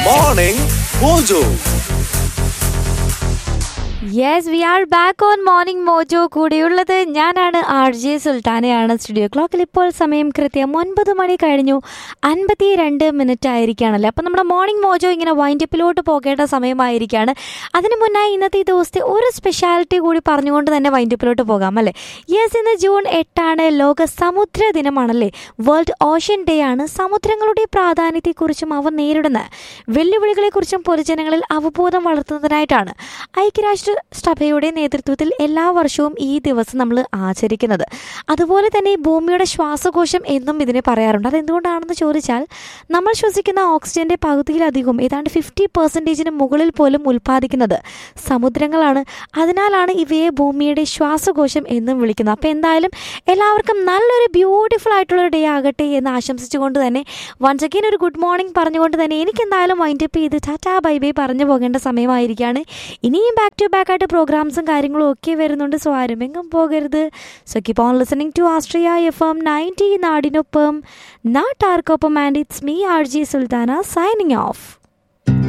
Morning Mojo. Yes we are back on morning mojo കൂടെയുള്ളത് ഞാനാണ് R J സുൽത്താനയാണ് studio ക്ലോക്കിൽ ഇപ്പോൾ സമയം കൃത്യം ഒൻപത് മണി കഴിഞ്ഞു അൻപത്തി രണ്ട് മിനിറ്റ് ആയിരിക്കുകയാണല്ലോ അപ്പം നമ്മുടെ മോർണിംഗ് മോജോ ഇങ്ങനെ വൈൻഡപ്പിലോട്ട് പോകേണ്ട സമയമായിരിക്കുകയാണ് അതിന് മുന്നായി ഇന്നത്തെ ഈ ദിവസത്തെ ഒരു സ്പെഷ്യാലിറ്റി കൂടി പറഞ്ഞുകൊണ്ട് തന്നെ വൈൻഡപ്പിലോട്ട് പോകാം അല്ലേ യെസ് ഇന്ന് ജൂൺ എട്ടാണ് ലോക സമുദ്ര ദിനമാണല്ലേ വേൾഡ് ഓഷ്യൻ ഡേ ആണ് സമുദ്രങ്ങളുടെ പ്രാധാന്യത്തെക്കുറിച്ചും അവ നേരിടുന്ന വെല്ലുവിളികളെക്കുറിച്ചും പൊതുജനങ്ങളിൽ അവബോധം വളർത്തുന്നതിനായിട്ടാണ് ഐക്യരാഷ്ട്ര സഭയുടെ നേതൃത്വത്തിൽ എല്ലാ വർഷവും ഈ ദിവസം നമ്മൾ ആചരിക്കുന്നത് അതുപോലെ തന്നെ ഭൂമിയുടെ ശ്വാസകോശം എന്നും ഇതിനെ പറയാറുണ്ട് അതെന്തുകൊണ്ടാണെന്ന് ചോദിച്ചാൽ നമ്മൾ ശ്വസിക്കുന്ന ഓക്സിജന്റെ പകുതിയിലധികം ഏതാണ്ട് ഫിഫ്റ്റി പെർസെൻറ്റേജിന് മുകളിൽ പോലും ഉൽപ്പാദിക്കുന്നത് സമുദ്രങ്ങളാണ് അതിനാലാണ് ഇവയെ ഭൂമിയുടെ ശ്വാസകോശം എന്നും വിളിക്കുന്നത് അപ്പോൾ എന്തായാലും എല്ലാവർക്കും നല്ലൊരു ബ്യൂട്ടിഫുൾ ആയിട്ടുള്ള ഡേ ആകട്ടെ എന്ന് ആശംസിച്ചുകൊണ്ട് തന്നെ വൺസ് അഗെയിൻ ഒരു ഗുഡ് മോർണിംഗ് പറഞ്ഞുകൊണ്ട് തന്നെ എനിക്ക് എന്തായാലും വൈൻഡപ്പ് ചെയ്ത് ടാറ്റാ ബൈ ബൈ പറഞ്ഞു പോകേണ്ട സമയമായിരിക്കുകയാണ് ഇനിയും ബാക്ക് ടു ബാക്ക് ആയിട്ട് പ്രോഗ്രാംസും കാര്യങ്ങളും ഒക്കെ വരുന്നുണ്ട് സോ ആരും എങ്ങും പോകരുത് so keep on listening to Astria F M ninety നാടിനൊപ്പം നാട്ടാർക്കൊപ്പം and it's me R J Sulthana signing of